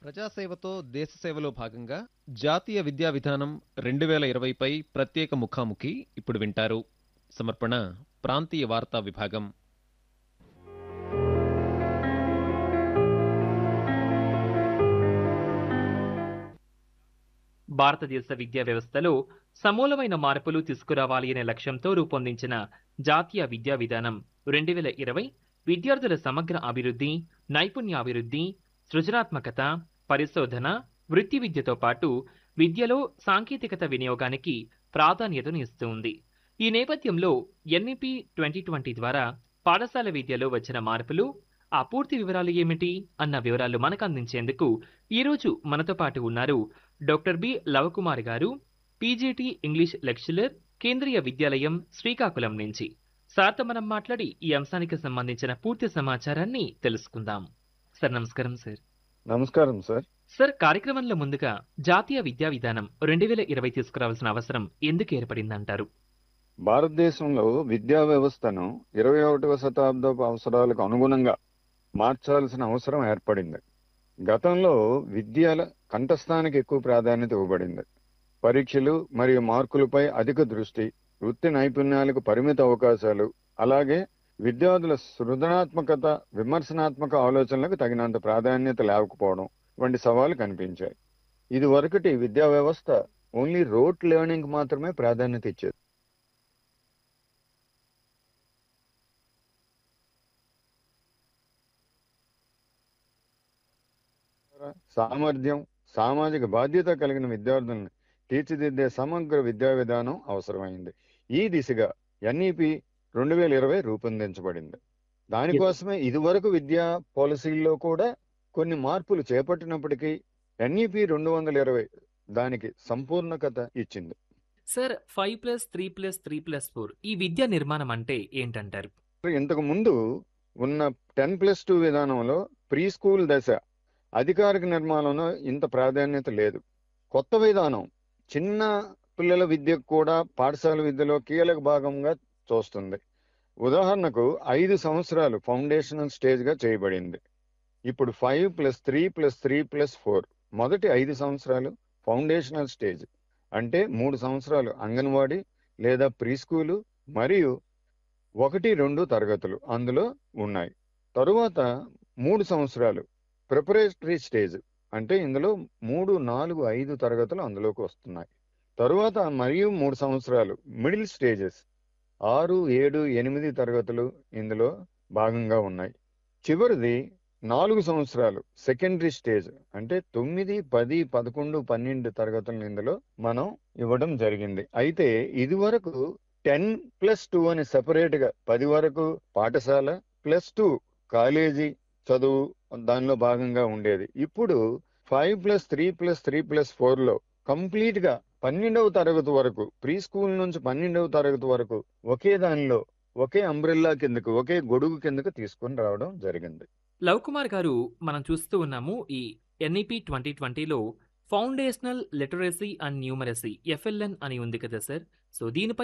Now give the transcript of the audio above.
ప్రజాసేవతో దేశసేవలో భాగంగా జాతీయ విద్యా విధానం రెండు వేల ఇరవైపై ప్రత్యేక ముఖాముఖి ఇప్పుడు వింటారు సమర్పణ ప్రాంతీయ వార్తా విభాగం భారతదేశ విద్యా వ్యవస్థలో సమూలమైన మార్పులు తీసుకురావాలి అనే లక్ష్యంతో రూపొందించిన జాతీయ విద్యా విధానం రెండు వేల ఇరవై విద్యార్థుల సమగ్ర అభివృద్ధి నైపుణ్యాభివృద్ధి సృజనాత్మకత పరిశోధన వృత్తి విద్యతో పాటు విద్యలో సాంకేతికత వినియోగానికి ప్రాధాన్యతను ఇస్తుంది ఈ నేపథ్యంలో ఎన్ఈపి ట్వంటీ ట్వంటీ ద్వారా పాఠశాల విద్యలో వచ్చిన మార్పులు ఆ పూర్తి వివరాలు ఏమిటి అన్న వివరాలు మనకు అందించేందుకు ఈరోజు మనతో పాటు ఉన్నారు డాక్టర్ బి లవకుమార్ గారు పీజీటీ ఇంగ్లీష్ లెక్చరర్ కేంద్రీయ విద్యాలయం శ్రీకాకుళం నుంచి సార్తో మనం మాట్లాడి ఈ అంశానికి సంబంధించిన పూర్తి సమాచారాన్ని తెలుసుకుందాం సార్ నమస్కారం సార్ నమస్కారం సార్ సార్ కార్యక్రమంలో ముందుగా జాతీయ విద్యా విధానం రెండు వేల ఇరవై తీసుకురావాల్సిన అవసరం ఎందుకు ఏర్పడిందంటారు భారతదేశంలో విద్యా వ్యవస్థను ఇరవై ఒకటవ శతాబ్దపు అవసరాలకు అనుగుణంగా మార్చాల్సిన అవసరం ఏర్పడింది గతంలో విద్యల కంఠస్థానికి ఎక్కువ ప్రాధాన్యత ఇవ్వబడింది పరీక్షలు మరియు మార్కులపై అధిక దృష్టి వృత్తి నైపుణ్యాలకు పరిమిత అవకాశాలు అలాగే విద్యార్థుల సృజనాత్మకత విమర్శనాత్మక ఆలోచనలకు తగినంత ప్రాధాన్యత లేకపోవడం వంటి సవాళ్లు కనిపించాయి ఇది వరకటి విద్యా వ్యవస్థ ఓన్లీ రోట్ లెర్నింగ్ మాత్రమే ప్రాధాన్యత ఇచ్చేది సామర్థ్యం సామాజిక బాధ్యత కలిగిన విద్యార్థులను తీర్చిదిద్దే సమగ్ర విద్యా విధానం అవసరమైంది ఈ దిశగా ఎన్ఈపి రెండు వేల ఇరవై రూపొందించబడింది దానికోసమే ఇదివరకు విద్యా పాలసీల్లో కూడా కొన్ని మార్పులు చేపట్టినప్పటికీ ఎన్ఈపి రెండు వందల ఇరవై దానికి సంపూర్ణకత ఇచ్చింది sir five plus three plus three plus four ఈ విద్యా నిర్మాణం అంటే ఏంటంటారు ఇంతకు ముందు ఉన్న టెన్ ప్లస్ టూ విధానంలో ప్రీ స్కూల్ దశ అధికారిక నిర్మాణంలో ఇంత ప్రాధాన్యత లేదు కొత్త విధానం చిన్న పిల్లల విద్యకు కూడా పాఠశాల విద్యలో కీలక భాగంగా చూస్తుంది ఉదాహరణకు ఐదు సంవత్సరాలు ఫౌండేషనల్ స్టేజ్ గా చేయబడింది ఇప్పుడు five plus three plus three plus four మొదటి ఐదు సంవత్సరాలు ఫౌండేషనల్ స్టేజ్ అంటే మూడు సంవత్సరాలు అంగన్వాడీ లేదా ప్రీ స్కూలు మరియు ఒకటి రెండు తరగతులు అందులో ఉన్నాయి తరువాత మూడు సంవత్సరాలు ప్రిపరేటరీ స్టేజ్ అంటే ఇందులో మూడు నాలుగు ఐదు తరగతులు అందులోకి వస్తున్నాయి తరువాత మరియు మూడు సంవత్సరాలు మిడిల్ స్టేజెస్ ఆరు ఏడు ఎనిమిది తరగతులు ఇందులో భాగంగా ఉన్నాయి చివరిది నాలుగు సంవత్సరాలు సెకండరీ స్టేజ్ అంటే తొమ్మిది పది పదకొండు పన్నెండు తరగతులను ఇందులో మనం ఇవ్వడం జరిగింది అయితే ఇది వరకు టెన్ ప్లస్ టూ అని సెపరేట్ గా పది వరకు పాఠశాల ప్లస్ టూ కాలేజీ చదువు దానిలో భాగంగా ఉండేది ఇప్పుడు five plus three plus three plus four లో కంప్లీట్ గా పన్నెండవ తరగతి వరకు ప్రీ స్కూల్ నుంచి పన్నెండవ తరగతి వరకు ఒకే దానిలో ఒకే అంబ్రెల్లా కిందకు ఒకే గొడుగు కిందకు తీసుకొని రావడం జరిగింది లవ్ కుమార్ గారు మనం చూస్తూ ఉన్నాము ఈ ఎన్ఈపి ట్వంటీ ట్వంటీలో foundational literacy and numeracy FLN అని ఉంది కదా సార్ సో దీనిపై